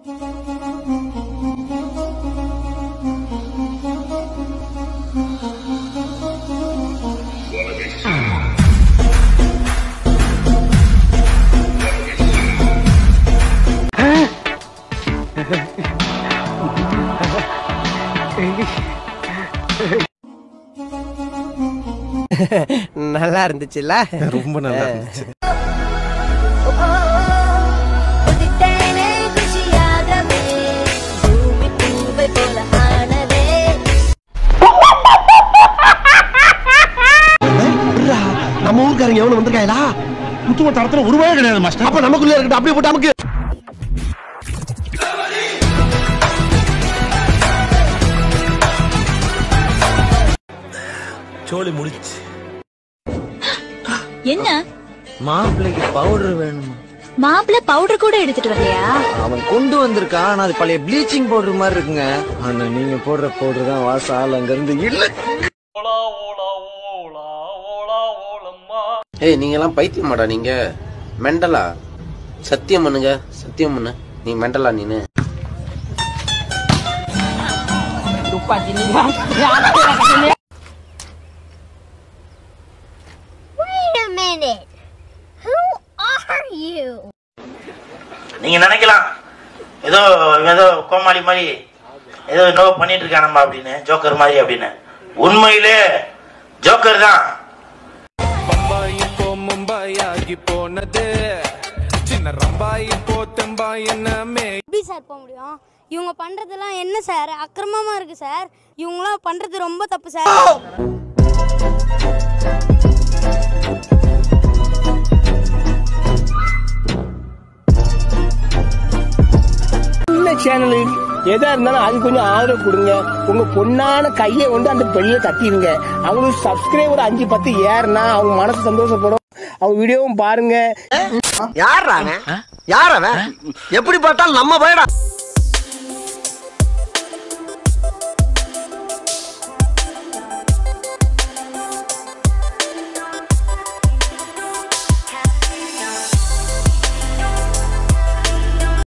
நல்லா இருந்துச்சுல்ல ரொம்ப நல்லா இருந்துச்சு உதித்தேனே குஷியாகவே பூமி பூவை போல ஆனதே நம்ம ஊருக்காரங்க எவனு வந்திருக்காங்களா புத்துவ தரத்துல உருவாக கிடையாது மாஸ்டர் அப்ப நமக்குள்ள இருக்கட்டும் அப்படியே போட்டு நமக்கு சோலி முடிச்சு என்ன மாப்பிள்ளைக்கு பவுடர் வேணுமா மாப்பிள்ள பவுடர் கூட எடுத்துட்டு வரலையா அவன் கொண்டு வந்திருக்கான் ஆனா அது பழைய ப்ளீச்சிங் பவுடர் மாதிரி இருக்குங்க ஆனா நீங்க போடுற பவுடர் தான் வாசம் ஆள் அங்க இருந்து இல்ல ஏய் நீங்க எல்லாம் பைத்தியமாடா நீங்க மெண்டலா சத்தியம் பண்ணுங்க சத்தியம் பண்ணு நீ மெண்டலா நீனு Wait a minute. Who are you? நீங்க நினைக்கலாம் ஏதோ ஏதோ கோமாளி மாதிரி ஏதோ என்னவோ பண்ணிட்டு இருக்கானம்மா அப்படின்னு ஜோக்கர் மாதிரி அப்படின்னு உண்மையிலே ஜோக்கர் தான் பம்பாய் இப்போ மும்பாய் ஆகி போனது சின்ன ரம்பாய் இப்போ தெம்பாய் என்னமே எப்படி சார் போக முடியும் இவங்க பண்றதெல்லாம் என்ன சார் அக்கிரமமா இருக்கு சார் இவங்களாம் பண்றது ரொம்ப தப்பு சார் சின்ன சேனலு எதா இருந்தாலும் அது கொஞ்சம் ஆதரவு கொடுங்க உங்க பொண்ணான கையை கொண்டு அந்த பெண்ணில தட்டிடுங்க அவங்களுக்கு சப்ஸ்கிரைபர் அஞ்சு பத்து ஏறுனா அவங்க மனசு சந்தோஷப்படும் அவங்க வீடியோவும் பாருங்க யார் அவன் யார் அவன் எப்படி பார்த்தாலும் நம்ம பயடா